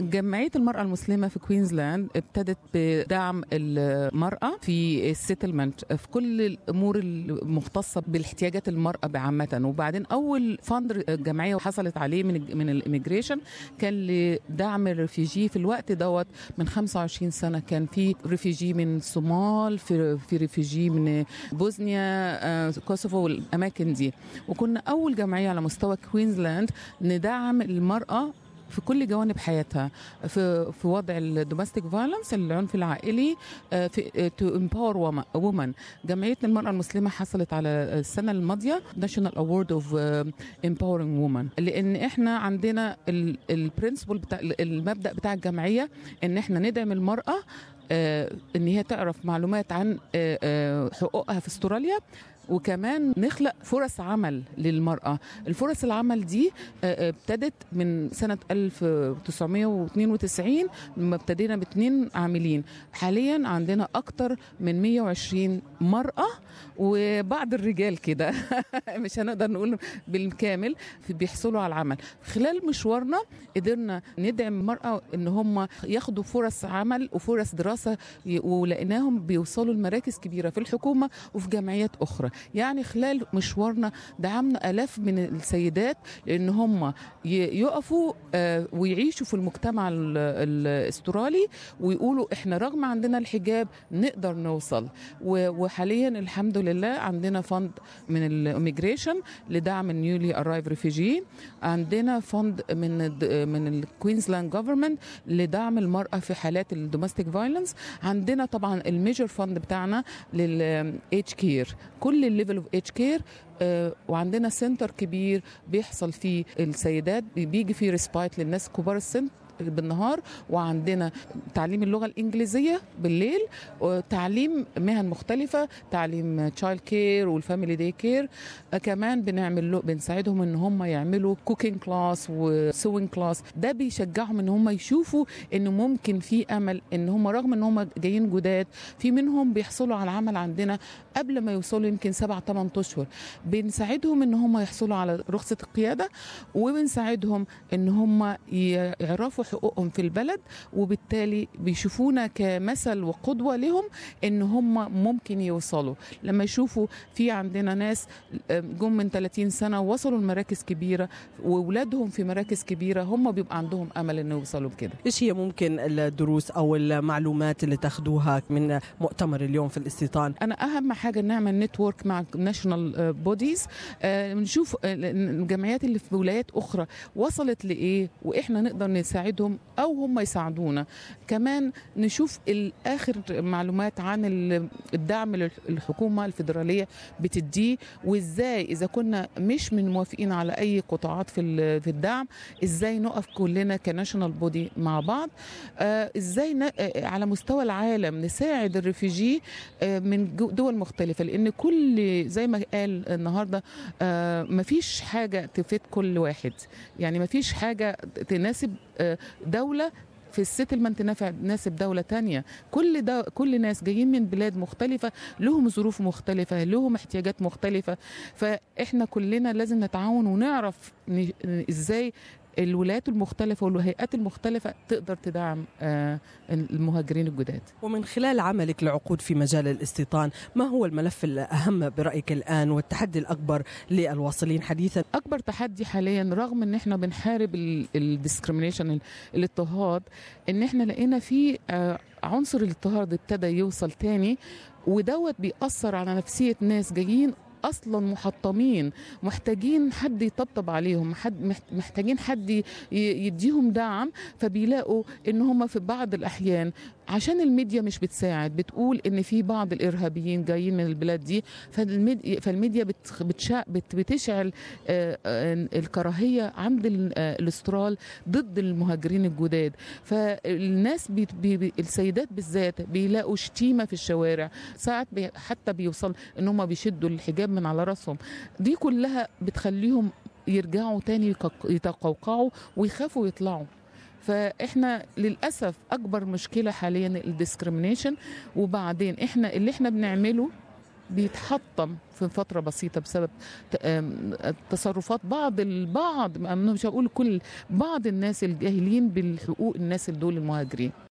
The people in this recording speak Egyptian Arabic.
جمعيه المراه المسلمه في كوينزلاند ابتدت بدعم المراه في السيتلمنت في كل الامور المختصه بالاحتياجات المراه بعامه وبعدين اول فند الجمعيه حصلت عليه من من الاميجريشن كان لدعم الريفيجي في الوقت دوت من 25 سنه كان في ريفيجي من الصومال في في ريفيجي من بوزنيا آه، كوسوفو والاماكن دي وكنا اول جمعيه على مستوى كوينزلاند ندعم المراه في كل جوانب حياتها في في وضع الدومستيك فايلنس العنف العائلي آه، في تو امباور وومن جمعيه المراه المسلمه حصلت على السنه الماضيه ناشونال اوورد اوف امباورنج وومن لان احنا عندنا البرنسبل بتاع المبدا بتاع الجمعيه ان احنا ندعم المراه آه، ان هي تعرف معلومات عن آه، آه، حقوقها في استراليا وكمان نخلق فرص عمل للمرأة الفرص العمل دي آه، آه، ابتدت من سنة 1992 لما ابتدينا باثنين عاملين حاليا عندنا أكتر من 120 مرأة وبعض الرجال كده مش هنقدر نقول بالكامل في- بيحصلوا على العمل خلال مشوارنا قدرنا ندعم المرأة ان هم ياخدوا فرص عمل وفرص دراسة ي- ولقيناهم بيوصلوا لمراكز كبيرة في الحكومة وفي جمعيات أخرى يعني خلال مشوارنا دعمنا آلاف من السيدات لأن هم ي- يقفوا آه، ويعيشوا في المجتمع ال- الاسترالي ويقولوا احنا رغم عندنا الحجاب نقدر نوصل و- وحاليا الحمد لله عندنا فند من الاميجريشن لدعم النيولي ارايف ريفيجي عندنا فند من الد- من الكوينزلاند جوفرمنت لدعم المراه في حالات الدومستيك فايلنس عندنا طبعا الميجر فند بتاعنا للاتش كير كل الليفل اوف اتش كير وعندنا سنتر كبير بيحصل فيه السيدات بيجي فيه ريسبايت للناس كبار السن بالنهار وعندنا تعليم اللغه الانجليزيه بالليل وتعليم مهن مختلفه تعليم تشايلد كير والفاميلي داي كير كمان بنعمل له بنساعدهم ان هم يعملوا كوكينج كلاس وسوينج كلاس ده بيشجعهم ان هم يشوفوا ان ممكن في امل ان هم رغم ان هم جايين جداد في منهم بيحصلوا على العمل عندنا قبل ما يوصلوا يمكن سبع ثمان اشهر بنساعدهم ان هم يحصلوا على رخصه القياده وبنساعدهم ان هم يعرفوا حقوقهم في البلد وبالتالي بيشوفونا كمثل وقدوه لهم ان هم ممكن يوصلوا لما يشوفوا في عندنا ناس جم من 30 سنه ووصلوا لمراكز كبيره واولادهم في مراكز كبيره هم بيبقى عندهم امل انه يوصلوا بكده ايش هي ممكن الدروس او المعلومات اللي تاخذوها من مؤتمر اليوم في الاستيطان انا اهم حاجه نعمل نتورك مع ناشونال بوديز نشوف آه، الجمعيات اللي في ولايات اخرى وصلت لايه واحنا نقدر نساعدهم او هم يساعدونا كمان نشوف الاخر معلومات عن ال- الدعم اللي الحكومه الفدراليه بتديه وازاي اذا كنا مش من موافقين على اي قطاعات في ال- في الدعم ازاي نقف كلنا كناشونال بودي مع بعض آه، ازاي ن- آه، على مستوى العالم نساعد الريفيجي آه، من جو- دول مختلفه لان كل زي ما قال النهارده آه، مفيش حاجه تفيد كل واحد يعني مفيش حاجه تناسب آه، دوله في السيتلمنت نافع تناسب دولة تانية كل ده كل ناس جايين من بلاد مختلفة لهم ظروف مختلفة لهم احتياجات مختلفة فإحنا كلنا لازم نتعاون ونعرف ن- ازاي الولايات المختلفة والهيئات المختلفة تقدر تدعم آه، المهاجرين الجداد ومن خلال عملك لعقود في مجال الاستيطان ما هو الملف الأهم برأيك الآن والتحدي الأكبر للواصلين حديثا اكبر تحدي حاليا رغم ان احنا بنحارب الديسكريميشن الاضطهاد ان احنا لقينا في آه، عنصر الاضطهاد ابتدى يوصل تاني ودوت بيأثر على نفسية ناس جايين اصلا محطمين محتاجين حد يطبطب عليهم حد محت- محتاجين حد ي- يديهم دعم فبيلاقوا ان هم في بعض الاحيان عشان الميديا مش بتساعد بتقول ان في بعض الارهابيين جايين من البلاد دي فالميديا, فالميديا بت بتشع بت بتشعل آه، آه، الكراهيه عند ال- آه، الاسترال ضد المهاجرين الجداد فالناس بي بي بي السيدات بالذات بيلاقوا شتيمه في الشوارع ساعات بي حتى بيوصل ان هم بيشدوا الحجاب من على راسهم دي كلها بتخليهم يرجعوا تاني يقق- يتقوقعوا ويخافوا يطلعوا فاحنا للاسف اكبر مشكله حاليا الديسكريميشن وبعدين احنا اللي احنا بنعمله بيتحطم في فتره بسيطه بسبب ت- آم، تصرفات بعض البعض مش هقول كل بعض الناس الجاهلين بالحقوق الناس دول المهاجرين